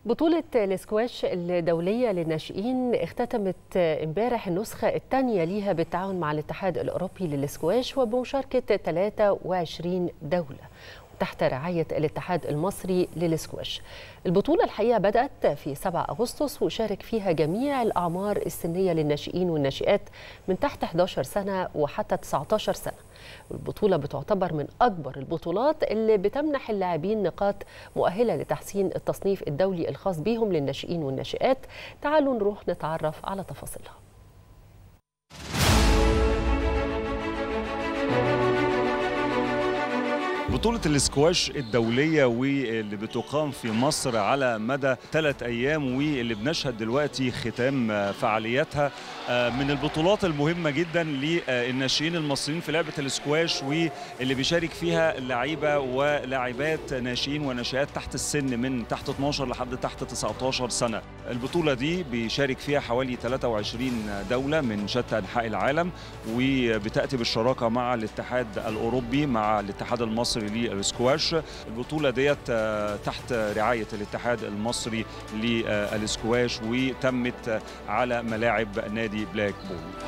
بطولة الاسكواش الدولية للناشئين اختتمت امبارح النسخة الثانية ليها بالتعاون مع الاتحاد الأوروبي للاسكواش وبمشاركة 23 دولة تحت رعاية الاتحاد المصري للاسكواش البطولة الحقيقة بدأت في 7 أغسطس وشارك فيها جميع الأعمار السنية للناشئين والناشئات من تحت 11 سنة وحتى 19 سنة البطولة بتعتبر من أكبر البطولات اللي بتمنح اللاعبين نقاط مؤهلة لتحسين التصنيف الدولي الخاص بهم للناشئين والناشئات تعالوا نروح نتعرف على تفاصيلها بطولة الاسكواش الدولية واللي بتقام في مصر على مدى ثلاث أيام واللي بنشهد دلوقتي ختام فعالياتها من البطولات المهمة جدا للناشئين المصريين في لعبة الاسكواش واللي بيشارك فيها لعيبة ولاعبات ناشئين وناشئات تحت السن من تحت 12 لحد تحت 19 سنة البطولة دي بيشارك فيها حوالي 23 دولة من شتى أنحاء العالم وبتأتي بالشراكة مع الاتحاد الأوروبي مع الاتحاد المصري للسكواش البطولة ديت تحت رعاية الاتحاد المصري للسكواش وتمت على ملاعب نادي بلاك بول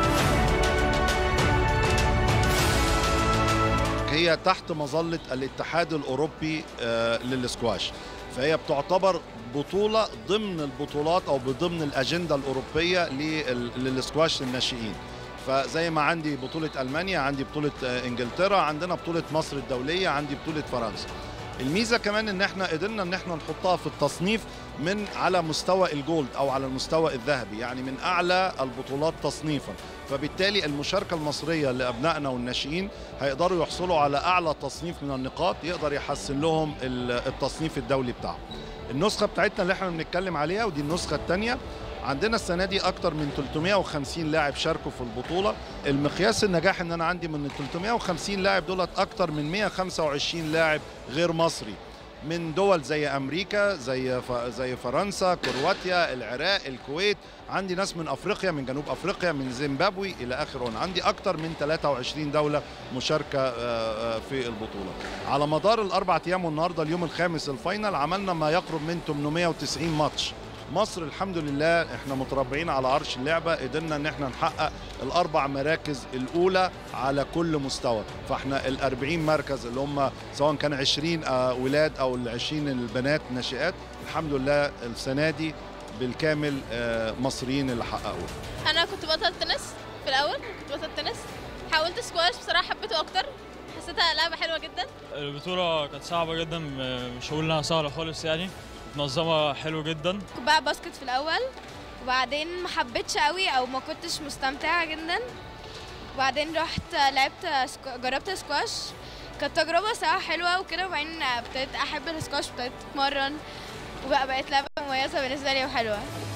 هي تحت مظلة الاتحاد الأوروبي للسكواش فهي بتعتبر بطولة ضمن البطولات أو ضمن الأجندة الأوروبية للسكواش للناشئين فزي ما عندي بطولة ألمانيا عندي بطولة إنجلترا عندنا بطولة مصر الدولية عندي بطولة فرنسا الميزة كمان ان احنا قدرنا ان احنا نحطها في التصنيف من على مستوى الجولد او على المستوى الذهبي يعني من اعلى البطولات تصنيفا فبالتالي المشاركة المصرية لأبنائنا والناشئين هيقدروا يحصلوا على أعلى تصنيف من النقاط يقدر يحسن لهم التصنيف الدولي بتاعهم النسخة بتاعتنا اللي احنا بنتكلم عليها ودي النسخة الثانية عندنا السنه دي اكتر من 350 لاعب شاركوا في البطوله المقياس النجاح ان انا عندي من ال 350 لاعب دولت اكتر من 125 لاعب غير مصري من دول زي امريكا زي زي فرنسا كرواتيا العراق الكويت عندي ناس من افريقيا من جنوب افريقيا من زيمبابوي الى اخره عندي اكتر من 23 دوله مشاركه في البطوله على مدار الاربع ايام والنهارده اليوم الخامس الفاينل عملنا ما يقرب من 890 ماتش مصر الحمد لله احنا متربعين على عرش اللعبه قدرنا ان احنا نحقق الاربع مراكز الاولى على كل مستوى فاحنا ال 40 مركز اللي هم سواء كان 20 ولاد او ال 20 البنات ناشئات الحمد لله السنه دي بالكامل مصريين اللي حققوها انا كنت بطل تنس في الاول كنت بطل تنس حاولت سكواش بصراحه حبيته اكتر حسيتها لعبه حلوه جدا البطوله كانت صعبه جدا مش هقول انها سهله خالص يعني منظمه حلو جدا كنت بلعب باسكت في الاول وبعدين ما حبيتش قوي او ما كنتش مستمتعه جدا وبعدين رحت لعبت سكو... جربت سكواش كانت تجربه صراحه حلوه وكده وبعدين ابتديت احب السكواش ابتديت اتمرن وبقى بقت لعبه مميزه بالنسبه لي وحلوه